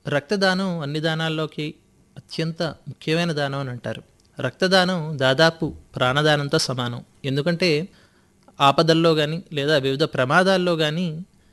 రక్తదానం అన్ని దానాల్లోకి అత్యంత ముఖ్యమైన దానం అని అంటారు రక్తదానం దాదాపు ప్రాణదానంతో సమానం ఎందుకంటే ఆపదల్లో కానీ లేదా వివిధ ప్రమాదాల్లో కానీ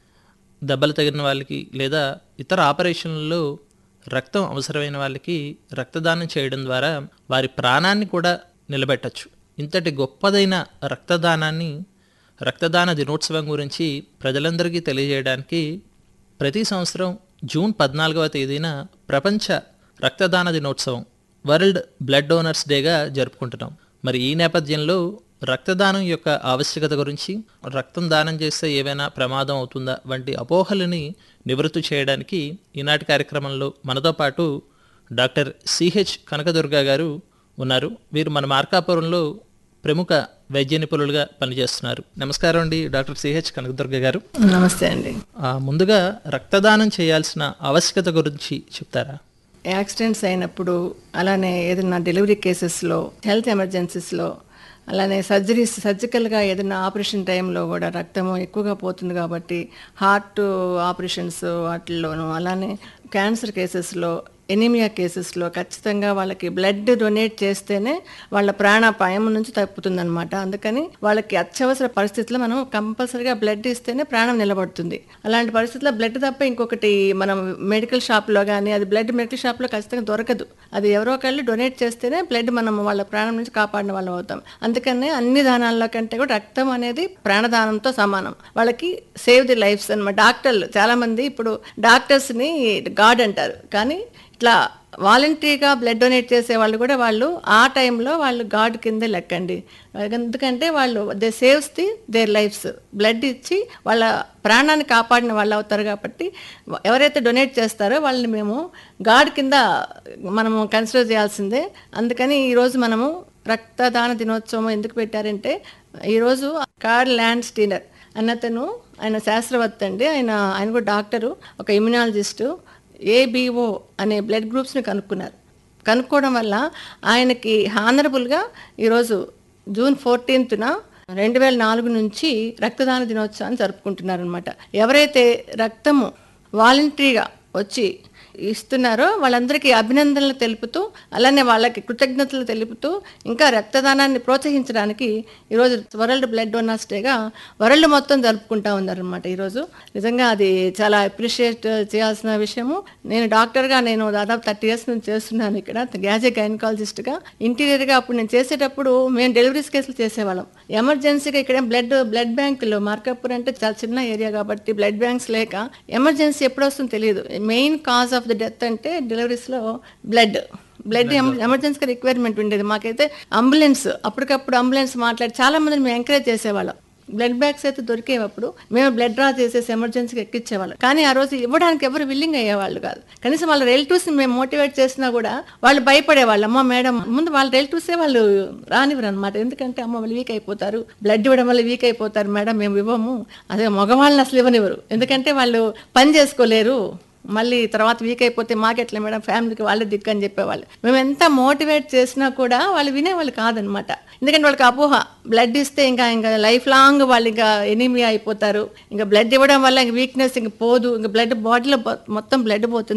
దెబ్బలు తగిన వాళ్ళకి లేదా ఇతర ఆపరేషన్లలో రక్తం అవసరమైన వాళ్ళకి రక్తదానం చేయడం ద్వారా వారి ప్రాణాన్ని కూడా నిలబెట్టచ్చు ఇంతటి గొప్పదైన రక్తదానాన్ని రక్తదాన దినోత్సవం గురించి ప్రజలందరికీ తెలియజేయడానికి ప్రతి సంవత్సరం జూన్ పద్నాలుగవ తేదీన ప్రపంచ రక్తదాన దినోత్సవం వరల్డ్ బ్లడ్ డోనర్స్ డేగా జరుపుకుంటున్నాం మరి ఈ నేపథ్యంలో రక్తదానం యొక్క ఆవశ్యకత గురించి రక్తం దానం చేస్తే ఏవైనా ప్రమాదం అవుతుందా వంటి అపోహలని నివృత్తి చేయడానికి ఈనాటి కార్యక్రమంలో మనతో పాటు డాక్టర్ సిహెచ్ కనకదుర్గ గారు ఉన్నారు వీరు మన మార్కాపురంలో ప్రముఖ వైద్య నిపుణులుగా పనిచేస్తున్నారు నమస్కారం అండి డాక్టర్ సిహెచ్ కనకదుర్గ గారు నమస్తే అండి ఆ, ముందుగా రక్తదానం చేయాల్సిన ఆవశ్యకత గురించి చెప్తారా యాక్సిడెంట్స్ అయినప్పుడు అలానే ఏదైనా డెలివరీ కేసెస్లో హెల్త్ ఎమర్జెన్సీస్లో అలానే సర్జరీస్ సర్జికల్గా ఏదైనా ఆపరేషన్ టైంలో కూడా రక్తము ఎక్కువగా పోతుంది కాబట్టి హార్ట్ ఆపరేషన్స్ వాటిల్లోనూ అలానే క్యాన్సర్ కేసెస్లో ఎనీమియా కేసెస్లో ఖచ్చితంగా వాళ్ళకి బ్లడ్ డొనేట్ చేస్తేనే వాళ్ళ ప్రాణాపాయం నుంచి తప్పుతుందన్నమాట అందుకని వాళ్ళకి అత్యవసర పరిస్థితుల్లో మనం కంపల్సరీగా బ్లడ్ ఇస్తేనే ప్రాణం నిలబడుతుంది అలాంటి పరిస్థితుల్లో బ్లడ్ తప్ప ఇంకొకటి మనం మెడికల్ షాప్లో కానీ అది బ్లడ్ మెడికల్ షాప్లో ఖచ్చితంగా దొరకదు అది ఎవరో ఒకళ్ళు డొనేట్ చేస్తేనే బ్లడ్ మనం వాళ్ళ ప్రాణం నుంచి కాపాడిన వాళ్ళం అవుతాం అందుకనే అన్ని దానాల్లో కంటే కూడా రక్తం అనేది ప్రాణదానంతో సమానం వాళ్ళకి సేవ్ ది లైఫ్స్ అన్నమాట డాక్టర్లు చాలా మంది ఇప్పుడు డాక్టర్స్ని గాడ్ అంటారు కానీ ఇట్లా వాలంటరీగా బ్లడ్ డొనేట్ చేసే వాళ్ళు కూడా వాళ్ళు ఆ టైంలో వాళ్ళు గాడ్ కింద లెక్కండి ఎందుకంటే వాళ్ళు they saves the their lives blood ఇచ్చి వాళ్ళ ప్రాణాన్ని కాపాడిన వాళ్ళు అవుతారు కాబట్టి ఎవరైతే డొనేట్ చేస్తారో వాళ్ళని మేము గాడ్ కింద మనము కన్సిడర్ చేయాల్సిందే అందుకని ఈరోజు మనము రక్తదాన దినోత్సవం ఎందుకు పెట్టారంటే ఈరోజు కార్ల్ ల్యాండ్ స్టీనర్ అన్నతను ఆయన శాస్త్రవేత్త అండి ఆయన ఆయన కూడా డాక్టరు ఒక ఇమ్యునాలజిస్టు ఏబిఓ అనే బ్లడ్ గ్రూప్స్ని కనుక్కున్నారు కనుక్కోవడం వల్ల ఆయనకి హానరబుల్గా ఈరోజు జూన్ ఫోర్టీన్త్న రెండు వేల నాలుగు నుంచి రక్తదాన దినోత్సవాన్ని జరుపుకుంటున్నారనమాట ఎవరైతే రక్తము వాలంటరీగా వచ్చి ఇస్తున్నారో వాళ్ళందరికీ అభినందనలు తెలుపుతూ అలానే వాళ్ళకి కృతజ్ఞతలు తెలుపుతూ ఇంకా రక్తదానాన్ని ప్రోత్సహించడానికి ఈరోజు వరల్డ్ బ్లడ్ డోనర్స్ డేగా వరల్డ్ మొత్తం జరుపుకుంటా ఉన్నారనమాట ఈరోజు నిజంగా అది చాలా అప్రిషియేట్ చేయాల్సిన విషయము నేను డాక్టర్గా నేను దాదాపు థర్టీ ఇయర్స్ నుంచి చేస్తున్నాను ఇక్కడ గ్యాజే గైనకాలజిస్ట్గా ఇంటీరియర్గా అప్పుడు నేను చేసేటప్పుడు మేము డెలివరీస్ కేసులు చేసేవాళ్ళం ఎమర్జెన్సీగా ఇక్కడ బ్లడ్ బ్లడ్ బ్యాంకులు మార్కపూర్ అంటే చాలా చిన్న ఏరియా కాబట్టి బ్లడ్ బ్యాంక్స్ లేక ఎమర్జెన్సీ ఎప్పుడు వస్తుందో తెలియదు main cause of the death అంటే డెలివరీస్లో బ్లడ్ బ్లడ్ ఎమర్జెన్సీగా రిక్వైర్మెంట్ ఉండేది మాకైతే అంబులెన్స్ అప్పటికప్పుడు అంబులెన్స్ మాట్లాడి చాలా మందిని మేము ఎంకరేజ్ చేసేవాళ్ళం బ్లడ్ బ్యాగ్స్ అయితే దొరికేటప్పుడు మేము బ్లడ్ డ్రా చేసేసి ఎమర్జెన్సీకి ఎక్కించేవాళ్ళం కానీ ఆ రోజు ఇవ్వడానికి ఎవరు విల్లింగ్ అయ్యేవాళ్ళు కాదు కనీసం వాళ్ళ రిలేటివ్స్ని మేము మోటివేట్ చేసినా కూడా వాళ్ళు భయపడేవాళ్ళు అమ్మ మేడం ముందు వాళ్ళ రిలేటివ్సే వాళ్ళు రానివ్వరు అనమాట ఎందుకంటే అమ్మ వాళ్ళు వీక్ అయిపోతారు బ్లడ్ ఇవ్వడం వల్ల వీక్ అయిపోతారు మేడం మేము ఇవ్వము అదే మగవాళ్ళని అసలు ఇవ్వనివ్వరు ఎందుకంటే వాళ్ళు పని చేసుకోలేరు మళ్ళీ తర్వాత వీక్ అయిపోతే మాకెట్లా మేడం ఫ్యామిలీకి వాళ్ళే దిక్కు అని చెప్పేవాళ్ళు మేము ఎంత మోటివేట్ చేసినా కూడా వాళ్ళు వినేవాళ్ళు కాదనమాట ఎందుకంటే వాళ్ళకి అపోహ బ్లడ్ ఇస్తే ఇంకా ఇంకా లైఫ్ లాంగ్ వాళ్ళు ఇంకా ఎనీమియా అయిపోతారు ఇంకా బ్లడ్ ఇవ్వడం వల్ల ఇంకా వీక్నెస్ ఇంకా పోదు ఇంకా బ్లడ్ బాడీలో మొత్తం బ్లడ్ పోతుంది